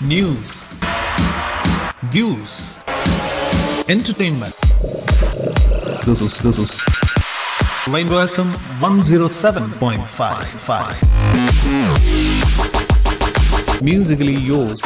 news, views, entertainment. This is this is Rainbow FM 107.55. Musically yours.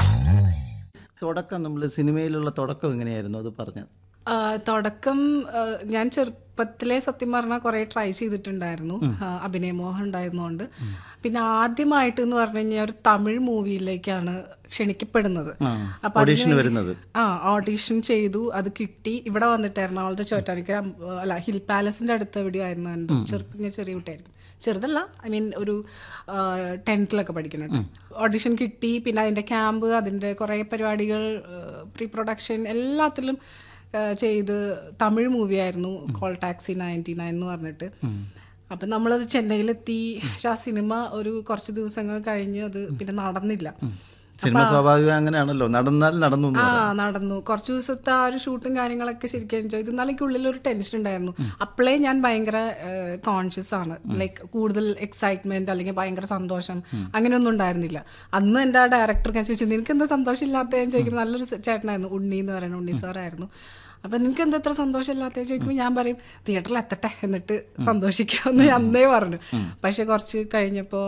തുടക്കം നമ്മൾ സിനിമയിലുള്ള തുടക്കം എങ്ങനെയായിരുന്നു അത് പറഞ്ഞു ആ, തുടക്കം ആ, ഞാൻ ചെറുപ്പത്തിലെ സത്യം പറഞ്ഞാൽ കുറെ ട്രൈ ചെയ്തിട്ടുണ്ടായിരുന്നു ആ, അഭിനയമോഹം ഉണ്ടായിരുന്നോണ്ട് പിന്നെ ആദ്യമായിട്ട് എന്ന് പറഞ്ഞു കഴിഞ്ഞാൽ ഒരു തമിഴ് മൂവിയിലേക്കാണ് ക്ഷണിക്കപ്പെടുന്നത് അപ്പൊ ഓഡീഷന് അതിനുവേണ്ടി- വരുന്നത് ആ ഓഡീഷൻ ചെയ്തു അത് കിട്ടി ഇവിടെ വന്നിട്ട് എറണാകുളത്തെ ചോറ്റാനിക്കര അം- അല്ല ഹിൽ പാലസിന്റെ അടുത്ത് എവിടെയോ ആയിരുന്നു എൻ്റെ ചെറുപ്പം ഞാൻ ചെറിയ കുട്ടിയായിരുന്നു ചെറുതല്ല ഐ മീൻ ഒരു ടെൻത്തിലൊക്കെ പഠിക്കുന്നുണ്ട് ഓഡിഷൻ കിട്ടി പിന്നെ അതിന്റെ ക്യാമ്പ് അതിന്റെ കുറേ പരിപാടികൾ പ്രീ പ്രൊഡക്ഷൻ എല്ലാത്തിലും ആ, ചെയ്ത് തമിഴ് മൂവിയായിരുന്നു കോൾ ടാക്സി നയൻറ്റി നയൻ എന്ന് പറഞ്ഞിട്ട് അപ്പം നമ്മളത് ചെന്നൈയിലെത്തി പക്ഷെ ആ സിനിമ ഒരു കുറച്ച് ദിവസങ്ങൾ കഴിഞ്ഞ് അത് പിന്നെ നടന്നില്ല സിനിമ സ്വാഭാവികം അങ്ങനെയാണല്ലോ നടന്നാൽ നടന്നു എന്ന് ആ പറയാം. നടന്നു കുറച്ച് ദിവസത്തെ ആ ഒരു ഷൂട്ടും കാര്യങ്ങളൊക്കെ ശരിക്കും എൻജോയ് ചെയ്തു എന്നാലും എനിക്ക് ഉള്ളിൽ ഒരു ടെൻഷൻ ഉണ്ടായിരുന്നു അപ്പോഴേ ഞാൻ ഭയങ്കര കോൺഷ്യസ് ആണ് ലൈക്ക് കൂടുതൽ എക്സൈറ്റ്മെന്റ് അല്ലെങ്കിൽ ഭയങ്കര സന്തോഷം അങ്ങനെയൊന്നും ഉണ്ടായിരുന്നില്ല അന്ന് എൻ്റെ ആ ഡയറക്ടർ ഞാൻ ചോദിച്ചു നിനക്ക് എന്താ സന്തോഷം ഇല്ലാത്ത ഞാൻ ചോദിക്കുമ്പോൾ നല്ലൊരു ചേട്ടനായിരുന്നു ഉണ്ണി എന്ന് പറയുന്ന ഉണ്ണി സാറായിരുന്നു അപ്പൊ നിനക്ക് എന്താ ഇത്ര സന്തോഷം ഇല്ലാത്ത ചോദിക്കുമ്പോൾ ഞാൻ പറയും തിയേറ്ററിൽ എത്തട്ടെ എന്നിട്ട് സന്തോഷിക്കാമെന്ന് ഞാൻ അന്നേ പറഞ്ഞു പക്ഷെ കുറച്ച് കഴിഞ്ഞപ്പോൾ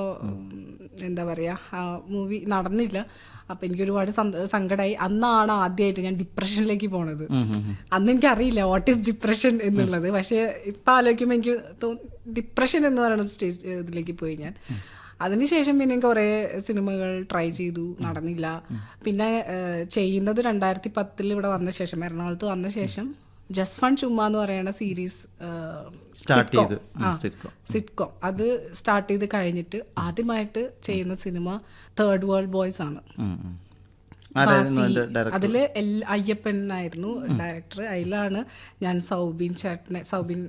എന്താ പറയാ ആ മൂവി നടന്നില്ല അപ്പൊ എനിക്ക് ഒരുപാട് സങ്കടമായി അന്നാണ് ആദ്യമായിട്ട് ഞാൻ ഡിപ്രഷനിലേക്ക് പോണത് അന്ന് എനിക്ക് അറിയില്ല വാട്ട് ഈസ് ഡിപ്രഷൻ എന്നുള്ളത് പക്ഷെ ഇപ്പൊ ആലോചിക്കുമ്പോൾ എനിക്ക് ഡിപ്രഷൻ എന്ന് പറയുന്ന ഒരു സ്റ്റേജ് ഇതിലേക്ക് പോയി ഞാൻ അതിനുശേഷം പിന്നെ കുറേ സിനിമകൾ ട്രൈ ചെയ്തു നടന്നില്ല പിന്നെ ഏഹ്, ചെയ്യുന്നത് രണ്ടായിരത്തി പത്തിൽ ഇവിടെ വന്ന ശേഷം എറണാകുളത്ത് വന്ന ശേഷം ജസ്റ്റ് ഫൺ ചുമ്മാ എന്ന് പറയുന്ന സീരീസ് Start ചെയ്തു. ഉം, sitcom. സിറ്റ്കോം അത് സ്റ്റാർട്ട് ചെയ്ത് കഴിഞ്ഞിട്ട് ആദ്യമായിട്ട് ചെയ്യുന്ന സിനിമ തേർഡ് വേൾഡ് ബോയ്സ് ആണ് ഉം, ഉം. ആരായിരുന്നു ബാസി. അതിന്റെ ഡയറക്ടർ അതില് എൽ- അയ്യപ്പൻ ആയിരുന്നു ഡയറക്ടർ അതിലാണ് ഞാൻ സൗബിൻ ചേട്ടനെ സൗബിൻ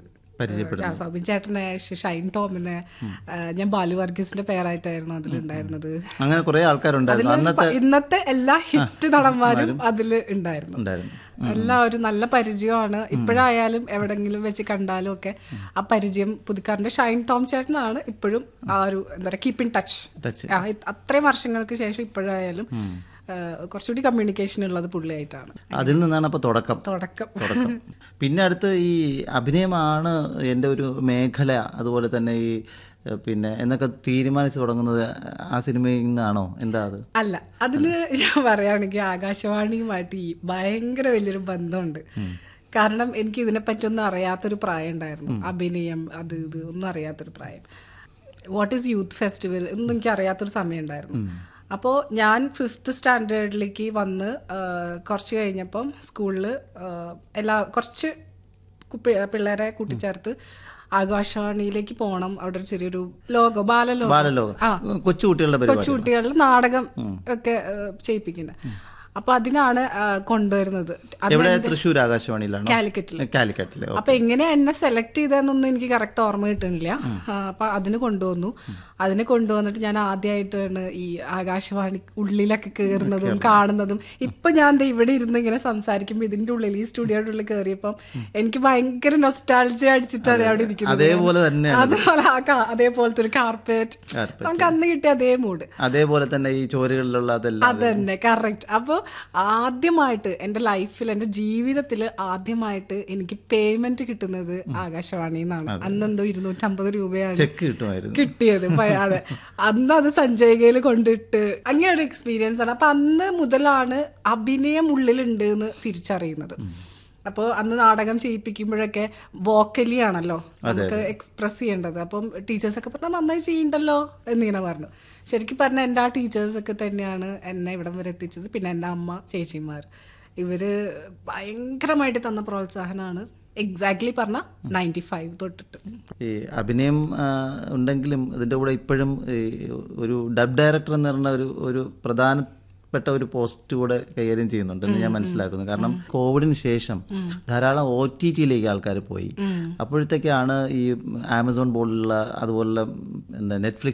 ആ, സൗബിൻ ചേട്ടനെ ഷ- ഷൈൻ ടോമിനെ ആ, ഞാൻ ബാലു വർഗീസിന്റെ പേരായിട്ടായിരുന്നു അതിലുണ്ടായിരുന്നത് അങ്ങനെ കുറെ ആൾക്കാരുണ്ടായിരുന്നു അതില് അന്നത്തെ പ- ഇന്നത്തെ എല്ലാ ഹിറ്റ് നടന്മാരും അതില് ഉണ്ടായിരുന്നു ഉണ്ടായിരുന്നു എല്ലാവരും നല്ല പരിചയമാണ് ഇപ്പോഴായാലും എവിടെങ്കിലും വെച്ച് കണ്ടാലും ഒക്കെ ആ പരിചയം പുതുക്കാറിന്റെ ഷൈൻ ടോം ചേട്ടനാണ് ഇപ്പോഴും ആ ഒരു എന്താ പറയുക കീപ്പ് ഇൻ ടച്ച് ടച്ച് അത്രയും വർഷങ്ങൾക്ക് ശേഷം ഇപ്പോഴായാലും ആ, കുറച്ചുകൂടി കമ്മ്യൂണിക്കേഷൻ ഉള്ളത് പുള്ളിയായിട്ടാണ് അതിൽ നിന്നാണ് അപ്പൊ തുടക്കം തുടക്കം തുടക്കം പിന്നെ അടുത്ത് ഈ അഭിനയമാണ് എൻ്റെ ഒരു മേഖല അതുപോലെ തന്നെ ഈ ഏഹ്, പിന്നെ എന്നൊക്കെ തീരുമാനിച്ചു തുടങ്ങുന്നത് ആ സിനിമയിൽ നിന്നാണോ എന്താ അത് അല്ല അതിന് ഞാൻ പറയുകയാണെങ്കിൽ ആകാശവാണിയുമായിട്ട് ഈ ഭയങ്കര വലിയൊരു ബന്ധമുണ്ട് കാരണം എനിക്ക് ഇതിനെ പറ്റിയൊന്നും അറിയാത്തൊരു പ്രായം ഉണ്ടായിരുന്നു അഭിനയം അത് ഇത് ഒന്നും അറിയാത്തൊരു പ്രായം വാട്ട് ഈസ് യൂത്ത് ഫെസ്റ്റിവൽ ഒന്നും എനിക്ക് അറിയാത്തൊരു സമയം ഉണ്ടായിരുന്നു അപ്പോൾ ഞാൻ ഫിഫ്ത്ത് സ്റ്റാൻഡേർഡിലേക്ക് വന്ന് ആ, കുറച്ച് കഴിഞ്ഞപ്പം സ്കൂളിൽ എല്ലാ കുറച്ച് കുപ്പി- പിള്ളേരെ കൂട്ടിച്ചേർത്ത് ആകാശവാണിയിലേക്ക് പോകണം അവിടെ ഒരു ചെറിയൊരു ലോകം ബാലലോകം ബാലലോകം ആ കൊച്ചുകുട്ടികളുടെ പരിപാടി കൊച്ചുകുട്ടികളിൽ നാടകം ഒക്കെ ചെയ്യിപ്പിക്കുന്നത് അപ്പൊ അതിനാണ് ആ, കൊണ്ടുവരുന്നത് അത് എവിടെ തൃശ്ശൂർ ആകാശവാണിയിലാണോ കാലിക്കറ്റിൽ കാലിക്കറ്റിലെ അപ്പൊ എങ്ങനെ എന്നെ സെലക്ട് ചെയ്തതെന്നൊന്നും എനിക്ക് കറക്റ്റ് ഓർമ്മ കിട്ടുന്നില്ല ആ, അപ്പൊ അതിന് കൊണ്ടുവന്നു അതിന് കൊണ്ടുവന്നിട്ട് ഞാൻ ആദ്യമായിട്ടാണ് ഈ ആകാശവാണി ഉള്ളിലൊക്കെ കയറുന്നതും കാണുന്നതും ഇപ്പൊ ഞാൻ ദേ ഇവിടെ ഇരുന്ന് ഇങ്ങനെ സംസാരിക്കുമ്പോൾ ഇതിന്റെ ഉള്ളിൽ ഈ സ്റ്റുഡിയോയുടെ ഉള്ളിൽ കയറിയപ്പം എനിക്ക് ഭയങ്കര നൊസ്റ്റാൾജി അടിച്ചിട്ടാണ് അവിടെ ഇരിക്കുന്നത് അതേപോലെ തന്നെയാണ് അതുപോലെ ആ കാ- അതേപോലത്തെ ഒരു കാർപ്പറ്റ് Carpet. നമുക്ക് അന്ന് കിട്ടിയ അതേ മൂഡ് അതേപോലെ തന്നെ ഈ ചോരുകളിലുള്ള അതെല്ലാം അതന്നെ കറക്റ്റ് അപ്പോൾ ആദ്യമായിട്ട് എൻ്റെ ലൈഫിൽ എൻ്റെ ജീവിതത്തിൽ ആദ്യമായിട്ട് എനിക്ക് പേയ്മെന്റ് കിട്ടുന്നത് ആകാശവാണിയിൽ നിന്നാണ് അന്ന് എന്തോ ഇരുന്നൂറ്റമ്പത് രൂപയാണ് ചെക്ക് കിട്ടുമായിരുന്നു കിട്ടിയത് പ- അതെ അന്ന് അത് സഞ്ജയികയിൽ കൊണ്ടിട്ട് അങ്ങനെ ഒരു എക്സ്പീരിയൻസ് ആണ് അപ്പൊ അന്ന് മുതലാണ് അഭിനയം ഉള്ളിലുണ്ട് എന്ന് തിരിച്ചറിയുന്നത് അപ്പോൾ അന്ന് നാടകം ചെയ്യിപ്പിക്കുമ്പോഴൊക്കെ വോക്കലി ആണല്ലോ നമുക്ക് എക്സ്പ്രസ് ചെയ്യേണ്ടത് അപ്പം ടീച്ചേഴ്സൊക്കെ പറഞ്ഞാൽ നന്നായി ചെയ്യണ്ടല്ലോ എന്നിങ്ങനെ പറഞ്ഞു ശരിക്കും പറഞ്ഞാൽ എൻ്റെ ആ ടീച്ചേഴ്സൊക്കെ തന്നെയാണ് എന്നെ ഇവിടം വരെ എത്തിച്ചത് പിന്നെ എൻ്റെ അമ്മ ചേച്ചിമാർ ഇവര് ഭയങ്കരമായിട്ട് തന്ന പ്രോത്സാഹനമാണ് എക്സാക്ട്ലി പറഞ്ഞ നയൻറ്റി ഫൈവ് തൊട്ടിട്ട് ഈ അഭിനയം ആ, ഉണ്ടെങ്കിലും ഇതിൻ്റെ കൂടെ ഇപ്പോഴും ഈ ഒരു ഡബ് ഡയറക്ടർ എന്ന് പറഞ്ഞ ഒരു ഒരു പ്രധാനപ്പെട്ട ഒരു പോസ്റ്റ് കൂടെ കൈകാര്യം ചെയ്യുന്നുണ്ട് എന്ന് ഞാൻ മനസ്സിലാക്കുന്നു കാരണം കോവിഡിന് ശേഷം ധാരാളം ഒ ടി ടിയിലേക്ക് ആൾക്കാർ പോയി അപ്പോഴത്തേക്കാണ് ഈ ആമസോൺ പോലുള്ള അതുപോലുള്ള എന്താ നെറ്റ്ഫ്ലിക്സ്